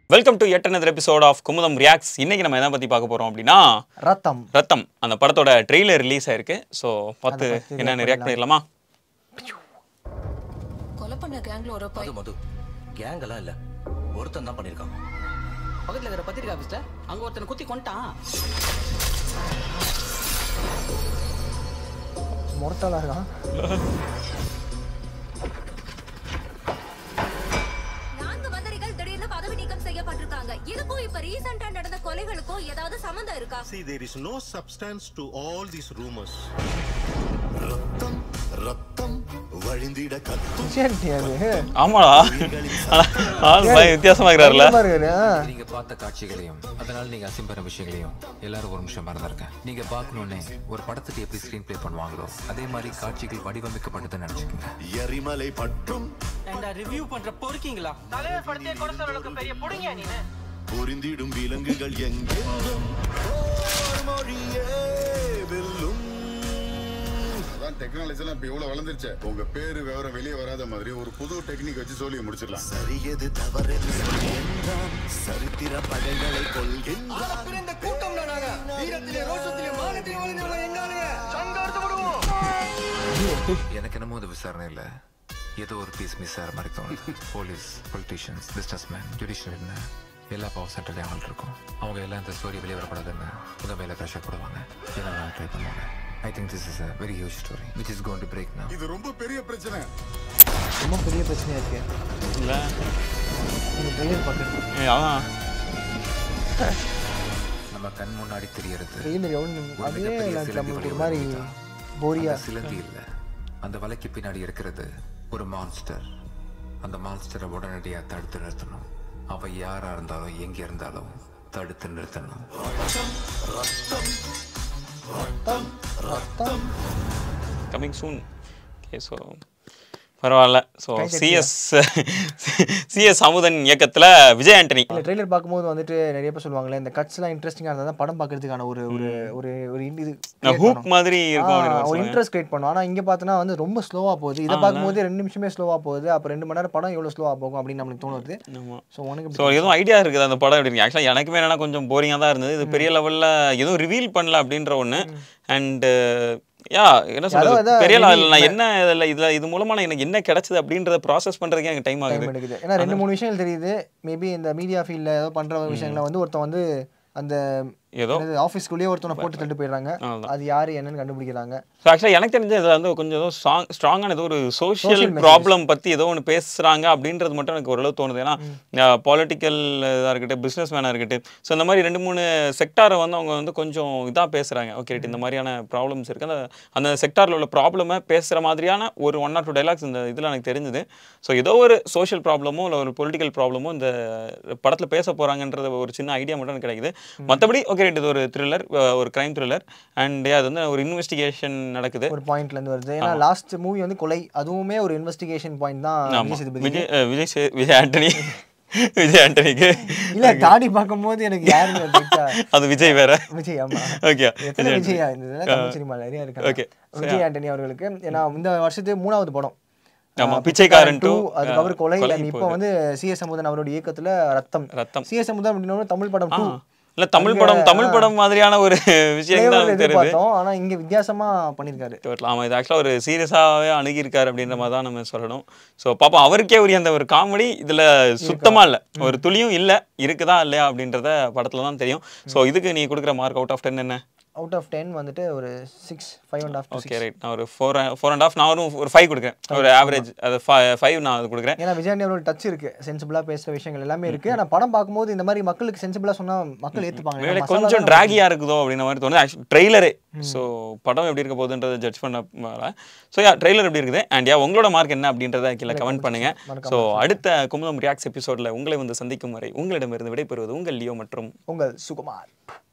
Welcome to yet another episode of Kumudam reacts இன்னைக்கு நம்ம எதை பத்தி பார்க்க போறோம் அப்படின்னா ரத்தம் ரத்தம் அந்த படத்தோட ட்ரெய்லர் ரிலீஸ் ஆயிருக்கு ஸோ பார்த்து அதை பத்தி என்னன்னு ரியாக்ட் பண்ணிடலாமா கொலை பண்ண கேங்ல ஒரு பை மது மது கேங் எல்லாம் இல்ல ஒருத்தன் தான் பண்ணிருக்கான் பக்கத்துல இருக்கிற பத்திரிக்கை ஆபீஸ்ல அங்க ஒருத்தனை குத்தி கொண்டான் முரட்டாளா இருக்கான் நான்கு மந்திரிகள் திடீர்னு பதவி நீக்கம் செய்யப்பட்டிருக்காங்க இதுக்கும் இப்ப ரீசெண்டா நடந்த கொலைகளுக்கும் ஏதாவது சம்மந்தம் இருக்கா See, there is no substance to all these rumors. ரத்தம் ரத்தம் வழிந்திட கத்தும் சரி அது ஆமாடா ஆனா, ஆள் பய- வித்தியாசமா இருக்கிறாருல பயங்கரமா இருக்காரு, ஆ. நீங்க பார்த்த காட்சிகளையும் அதனால நீங்க அசிம்பர விஷயங்களையும் எல்லாரும் ஒரு நிமிஷம் மறந்துருங்க நீங்க பார்க்கணுன்னே ஒரு படத்துக்கு எப்படி ஸ்கிரீன் ப்ளே பண்ணுவாங்களோ அதே மாதிரி காட்சிகள் வடிவமைக்கப்பட்டதுன்னு நினைச்சுக்கோங்க எரிமலை பற்றும் ஏண்டா ரிவ்யூ பண்ற பொறுக்கீங்களா தலைவர் படத்தையே கொலை சொல்றதுக்கு பெரிய புடுங்க நீனு புரிந்திடும் விலங்குகள் எங்கெங்கும் போர் மொழியே வெல்லும் அதான் டெக்னாலஜி எல்லாம் இப்ப இவ்வளவு வளர்ந்துருச்சு உங்க பேரு விவரம் வெளியே வராத மாதிரி ஒரு புது டெக்னிக் வச்சு சொல்லி முடிச்சிடலாம் சரியது தவறென்று சொல் என்றான் சரித்திர பகைகளை கொள்கின்றான் எனக்கு என்னமோ அது விசாரணை இல்ல ஏதோ ஒரு பீஸ் மிஸ் ஆகிற மாதிரி தோணுது police politicians businessman judicial என்ன எல்லா பவர் சென்டர்லையும் ஆள் இருக்கும் அவங்க எல்லாம் இந்த ஸ்டோரி வெளியே வரக்கூடாதுன்னு உங்க மேல ப்ரெஷர் போடுவாங்க என்ன ட்ரை பண்ணுவாங்க I think this is a very huge story which is gone to break now இது ரொம்ப பெரிய பிரச்சனை ரொம்ப பெரிய பிரச்சனையா இருக்கு இல்ல இந்த ட்ரெய்லர் பார்க்குறது ஏய், அதான் நம்ம கண் முன்னாடி தெரியறது ட்ரெய்லர் எவ்வளோ ஒரு அதே மிகப்பெரிய எனக்கு சிலந்தி நம்மளுக்கு ஒரு வடிவம் மாதிரி இருக்குதா? போரியா அந்த சிலந்தி இல்ல அந்த வலைக்கு பின்னாடி இருக்கிறது ஒரு மான்ஸ்டர் அந்த மான்ஸ்டரை உடனடியா தடுத்து நிறுத்தணும் அவ யாரா இருந்தாலும் எங்க இருந்தாலும் தடுத்து நிறுத்தணும் கமிங் சூன் ஓகே ஸோ பரவாயில்ல ஸோ சிஎஸ் சிஎஸ் அமுதன் இயக்கத்துல விஜய் ஆண்டனி இந்த ட்ரெய்லர் பார்க்கும்போது வந்துட்டு நிறைய பேர் சொல்லுவாங்களே இந்த கட்ஸ்லாம் இன்ட்ரெஸ்டிங்காக இருந்தால் தான் படம் பார்க்கறதுக்கான ஒரு ஒரு ஒரு ஒரு in- இது create ஹூக் பண்ணும். மாதிரி இருக்கும் ஆ, அப்படின்னு ஒரு சொல்லுவாங்க. இன்ட்ரெஸ்ட் கிரியேட் பண்ணும் ஆனால் இங்கே பார்த்தோன்னா வந்து ரொம்ப ஸ்லோவாக போகுது இதை பார்க்கும்போது ரெண்டு நிமிஷமே ஸ்லோவாக போகுது அப்போ ரெண்டு மணி நேரம் படம் எவ்வளோ ஸ்லோவாக போகும் அப்படின்னு நம்மளுக்கு தோணுது ஆமா ஸோ உனக்கு ஸோ எதுவும் ஐடியா இருக்குது அந்த படம் எப்படி இருக்கு ஆக்சுவலாக எனக்குமே என்னன்னா கொஞ்சம் போரிங்காக தான் இருந்தது இது பெரிய லெவலில் எதுவும் ரிவீல் பண்ணல அப்படின்ற ஒன்று அண்ட் யா என்ன சொல்றது அதான் பெரிய reveal லெவலில் நான் என்ன இதில் இதில் இது மூலமாக எனக்கு என்ன கிடைச்சது அப்படின்றத ப்ராசஸ் பண்ணுறதுக்கே எனக்கு டைம் ஆகுது டைம் எடுக்குது ஏன்னா ரெண்டு மூணு விஷயங்கள் தெரியுது மேபி இந்த மீடியா ஃபீல்டில் ஏதோ பண்ணுற விஷயங்களை வந்து ஒருத்தன் வந்து அந்த ஏதோ ஆஃபீஸ்க்குள்ளேயே ஒருத்தனை போட்டு தள்ளிட்டு போயிடுறாங்க அவ்வளவுதான். அது யாரு என்னன்னு கண்டுபிடிக்கிறாங்க ஸோ ஆக்சுவலாக எனக்கு தெரிஞ்ச இதில் வந்து கொஞ்சம் ஏதோ ஸ்ட்ராங் ஸ்ட்ராங்கான ஏதோ ஒரு சோஷியல் Social message. ப்ராப்ளம் பற்றி ஏதோ ஒன்று பேசுகிறாங்க அப்படின்றது மட்டும் எனக்கு ஓரளவு தோணுது ஏன்னா பொலிட்டிக்கல் இதாக இருக்கட்டும் பிஸ்னஸ் மேனாக இருக்கட்டும் ஸோ இந்த மாதிரி ரெண்டு மூணு செக்டாரை வந்து அவங்க வந்து கொஞ்சம் இதாக பேசுகிறாங்க ஓகே ரைட் இந்த மாதிரியான ப்ராப்ளம்ஸ் இருக்குது அந்த அந்த செக்டாரில் உள்ள ப்ராப்ளமை பேசுகிற மாதிரியான ஒரு ஒன் ஆர் டூ டைலாக்ஸ் இந்த இதில் எனக்கு தெரிஞ்சுது ஸோ ஏதோ ஒரு சோஷியல் ப்ராப்ளமோ இல்லை ஒரு பொலிட்டிக்கல் ப்ராப்ளமோ இந்த படத்தில் பேச போகிறாங்கன்றது ஒரு சின்ன ஐடியா மட்டும் எனக்கு கிடைக்குது மற்றபடி ஓகே ரைட் இது ஒரு த்ரில்லர் ஒரு கிரைம் த்ரில்லர் அண்ட் அது வந்து ஒரு இன்வெஸ்டிகேஷன் நடக்குது ஒரு பாயிண்ட்ல இருந்து வருது ஏன்னா லாஸ்ட் மூவி வந்து கொலை அதுவுமே ஒரு இன்வெஸ்டிகேஷன் பாயிண்ட் தான் ஆமா. விஜய் சேதுபதி விஜய் அஹ், விஜய் சே- விஜய் ஆண்டனி விஜய் ஆண்டனிக்கு இல்ல தாடி பார்க்கும்போது எனக்கு யாருன்னு தெரிஞ்சா அது விஜய் வேற விஜய் ஆமா ஓகே எத்தனை விஜயா இந்த தமிழ் சினிமா நிறைய இருக்கு Okay. விஜய் ஆண்டனி அவர்களுக்கு ஏன்னா இந்த வருஷத்து மூணாவது படம் ஆமா, ஆஹ் பிச்சைக்காரன் two, அதுக்கப்புறம் ஆஹ், கொலை கொலை and இப்போ வந்து சிஎஸ் அமுதன் அவருடைய இயக்கத்துல ரத்தம் ரத்தம். சிஎஸ் அமுதன் அப்படின்னு தமிழ் படம் டூ இல்ல தமிழ் படம் தமிழ் படம் மாதிரியான ஒரு விஷயம் தான் எனக்கு தெரியுது எதிர்பார்த்தோம் ஆனா இங்க வித்தியாசமா பண்ணிருக்காரு தெரியல. ஆமா இது ஆக்சுவலாக ஒரு சீரியஸாகவே அணுகியிருக்காரு அப்படின்ற மாதிரி தான் நம்ம சொல்லணும் ஸோ பாப்போம் அவருக்கே உரிய அந்த ஒரு காமெடி இதுல சுத்தமா இல்ல ஒரு துளியும் இல்ல இருக்குதா இல்லையா அப்படின்றத படத்துல தான் தெரியும் ஸோ இதுக்கு நீ கொடுக்குற மார்க் அவுட் ஆஃப் டென் என்ன அவுட் ஆஃப் டென் வந்துட்டு ஒரு six five and half okay right நான் ஒரு ஃபோர் ஃபோர் அண்ட் ஆஃப் நான் ஒரு ஒரு ஃபைவ் கொடுக்குறேன் ஒரு ஆவரேஜ் அது ஃபைவ் நான் அது கொடுக்குறேன் ஏன்னா விஜயாண்டி அவரோட டச் இருக்கு சென்சிபிளா பேசுற விஷயங்கள் எல்லாமே இருக்கு ஆனா படம் பார்க்கும்போது இந்த மாதிரி மக்களுக்கு சென்சிபிளா சொன்னா மக்கள் ஏத்துப்பாங்க வேலை ஏன்னா மசாலா கொஞ்சம் தான் டிராகியா இருக்குதோ அப்படின்ற மாதிரி தோணுது ஆக்சுவலி ட்ரெய்லரே ஸோ படம் எப்படி இருக்க போகுதுன்றதை ஜட்ஜ் பண்ண ஸோ யா ட்ரெய்லர் எப்படி இருக்குது அண்ட் யா உங்களோட மார்க் என்ன அப்படின்றத கீழே கமெண்ட் பண்ணுங்க ஸோ அடுத்த குமுதம் ரியாக்ஸ் எபிசோட்ல உங்களை வந்து சந்திக்கும் வரை உங்களிடமிருந்து விடைபெறுவது உங்கள் லியோ மற்றும் உங்கள் சுகுமார்